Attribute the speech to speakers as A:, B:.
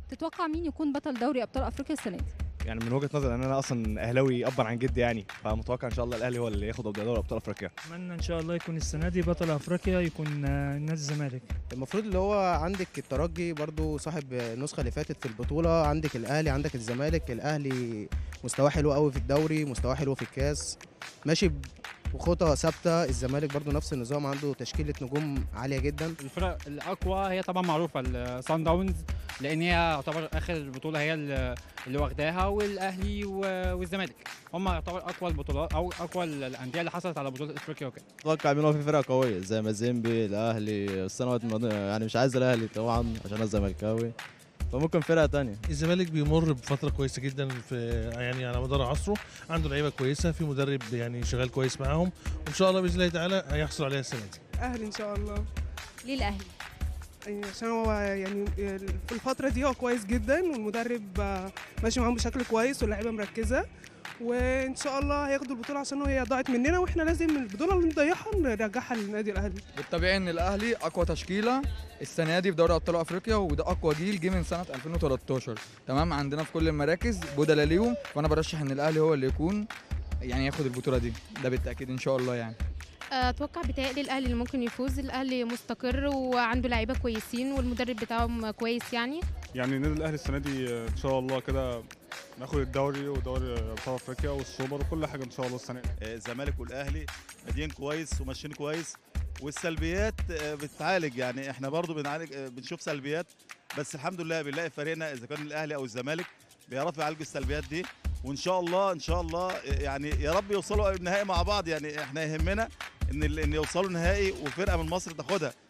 A: تتوقع مين يكون بطل دوري ابطال افريقيا السنه دي
B: يعني من وجهه نظري ان انا اصلا اهلاوي ابا عن جدي يعني فمتوقع ان شاء الله الاهلي هو اللي ياخد دوري ابطال افريقيا
C: اتمنى ان شاء الله يكون السنه دي بطل افريقيا يكون آه، نادي الزمالك
D: المفروض اللي هو عندك الترجي برضو صاحب النسخه اللي فاتت في البطوله عندك الاهلي عندك الزمالك الاهلي مستواه حلو قوي في الدوري مستواه حلو في الكاس ماشي بخطى ثابته الزمالك برضو نفس النظام عنده تشكيله نجوم عاليه جدا
E: الفرق الاقوى هي طبعا معروفه الصن داونز لان هي يعتبر اخر بطوله هي اللي اللي واخداها والاهلي و- والزمالك هم يعتبر اقوى البطولات او اقوى الانديه اللي حصلت على بطوله افريقيا وكده
F: اتوقع ان هو في فرق قويه زي مازيمبي الاهلي السنوات الماضيه يعني مش عايز الاهلي طبعا عشان انا زملكاوي فممكن فرقه تانية
G: الزمالك بيمر بفتره كويسه جدا في يعني على مدار عصره عنده لعيبه كويسه في مدرب يعني شغال كويس معاهم وان شاء الله باذن الله تعالى هيحصل عليها السنه دي
H: اهلي ان شاء الله
A: ليه الاهلي
H: يعني عشان هو يعني في الفتره دي هو كويس جدا والمدرب آه، ماشي معاهم بشكل كويس واللعيبه مركزه وان شاء الله هياخدوا البطوله عشان هي ضاعت مننا واحنا لازم البطوله اللي نضيعها نرجعها للنادي الاهلي
I: بالطبيعي ان الاهلي اقوى تشكيله السنه دي في دوري ابطال افريقيا وده اقوى جيل جه من سنه 2013 تمام عندنا في كل المراكز بدلاء ليهم فانا برشح ان الاهلي هو اللي يكون يعني ياخد البطوله دي ده بالتاكيد ان شاء الله يعني
J: اتوقع بتهيألي الاهلي اللي ممكن يفوز الاهلي مستقر وعنده لعيبه كويسين والمدرب بتاعهم كويس يعني
K: يعني النادي الاهلي السنه دي ان شاء الله كده ناخد الدوري ودوري ابطال افريقيا والسوبر وكل حاجه ان شاء الله السنه دي
L: الزمالك والاهلي بادئين كويس وماشيين كويس والسلبيات آه، بتتعالج يعني احنا برضو بنعالج آه، بنشوف سلبيات بس الحمد لله بنلاقي فريقنا اذا كان الاهلي او الزمالك بيعرفوا يعالجوا السلبيات دي وان شاء الله ان شاء الله آه، يعني يا رب يوصلوا النهائي مع بعض يعني احنا يهمنا ان ال- ان يوصلوا نهائي وفرقه من مصر تاخدها